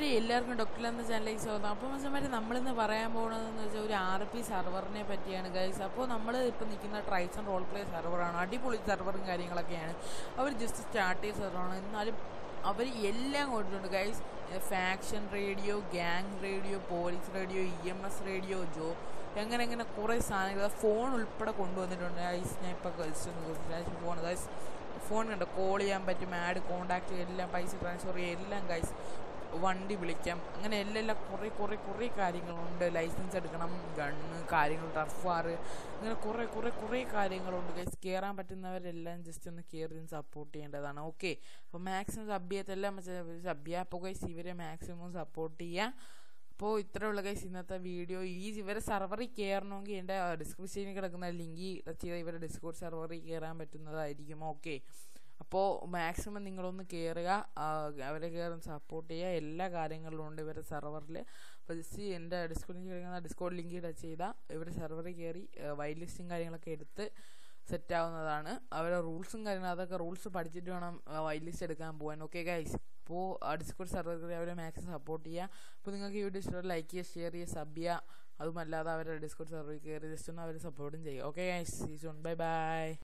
എല്ലാവർക്കും ഡോക്ടർ എന്ന ചാനലിലേക്ക് സ്വാഗതം അപ്പോൾ മച്ചന്മാർ നമ്മളിന്ന് പറയാൻ പോകുന്നതെന്ന് വെച്ചാൽ ഒരു ആർ പി സെർവറിനെ പറ്റിയാണ് ഗൈസ് അപ്പോൾ നമ്മൾ ഇപ്പോൾ നിൽക്കുന്ന ട്രൈസൺ റോൾ പ്ലേ സെർവറാണ് അടിപൊളി സെർവറും കാര്യങ്ങളൊക്കെയാണ് അവർ ജസ്റ്റ് സ്റ്റാർട്ട് ചെയ്ത സെർവറാണ് എന്നാലും അവർ എല്ലാം കൊടുത്തിട്ടുണ്ട് guys faction radio gang radio police radio E M S radio Joe അങ്ങനെ അങ്ങനെ കുറേ സാധനങ്ങൾ ഫോൺ ഉൾപ്പെടെ കൊണ്ടുവന്നിട്ടുണ്ട് ഗൈസ് ഞാൻ ഇപ്പോൾ ഫോൺ ഗൈസ് ഫോൺ കണ്ടോ കോൾ ചെയ്യാൻ പറ്റും ആഡ് കോണ്ടാക്ട് എല്ലാം പൈസ ട്രാൻസ്ഫർ ചെയ്യാം എല്ലാം ഗൈസ് വണ്ടി വിളിക്കാം അങ്ങനെ എല്ലാം എല്ലാം കുറേ കുറേ കുറേ കാര്യങ്ങളുണ്ട് ലൈസൻസ് എടുക്കണം ഗണ്ണ് കാര്യങ്ങൾ ടർഫാറ് അങ്ങനെ കുറേ കുറേ കുറേ കാര്യങ്ങളുണ്ട് ഗൈസ് കയറാൻ പറ്റുന്നവരെല്ലാം ജസ്റ്റ് ഒന്ന് കയറി സപ്പോർട്ട് ചെയ്യേണ്ടതാണ് ഓക്കെ അപ്പോൾ മാക്സിമം സബ് ചെയ്യത്തെല്ലാം സബ് ചെയ്യുക അപ്പോൾ ഗൈസ് ഇവരെ മാക്സിമം സപ്പോർട്ട് ചെയ്യുക അപ്പോൾ ഇത്രയുള്ള ഗൈസ് ഇന്നത്തെ വീഡിയോ ഈ ഇവരെ സെർവറിൽ കയറണമെങ്കിൽ എൻ്റെ ഡിസ്ക്രിപ്ഷനിൽ കിടക്കുന്ന ലിങ്ക് ടച്ച് ചെയ്താൽ ഇവരുടെ ഡിസ്കോഡ് സെർവറിൽ കയറാൻ പറ്റുന്നതായിരിക്കും ഓക്കെ അപ്പോൾ മാക്സിമം നിങ്ങളൊന്ന് കയറുക അവരെ കയറി സപ്പോർട്ട് ചെയ്യുക എല്ലാ കാര്യങ്ങളിലും ഉണ്ട് ഇവരുടെ സെർവറിൽ അപ്പോൾ ജസ്റ്റ് എൻ്റെ ഡിസ്കോഡിൽ കിടക്കുന്ന ഡിസ്കോഡ് ലിങ്ക് ടച്ച് ചെയ്താൽ ഇവരുടെ സെർവറിൽ കയറി വൈറ്റ് ലിസ്റ്റും കാര്യങ്ങളൊക്കെ എടുത്ത് സെറ്റ് ആവുന്നതാണ് അവരുടെ റൂൾസും കാര്യങ്ങളും അതൊക്കെ റൂൾസ് പഠിച്ചിട്ട് വേണം വൈറ്റ് ലിസ്റ്റ് എടുക്കാൻ പോകാൻ ഓക്കെ ഗൈസ് അപ്പോൾ ഡിസ്കോഡ് സെർവർ അവരെ മാക്സിമം സപ്പോർട്ട് ചെയ്യുക അപ്പോൾ നിങ്ങൾക്ക് ഈ വീഡിയോ ഇഷ്ടം ലൈക്ക് ചെയ്യുക ഷെയർ ചെയ്യുക സബ് ചെയ്യുക അതുമല്ലാതെ അവരുടെ ഡിസ്കോഡ് സെർവറിൽ കയറി ജസ്റ്റ് ഒന്ന് അവരെ സപ്പോർട്ടും ചെയ്യുക okay guys season bye by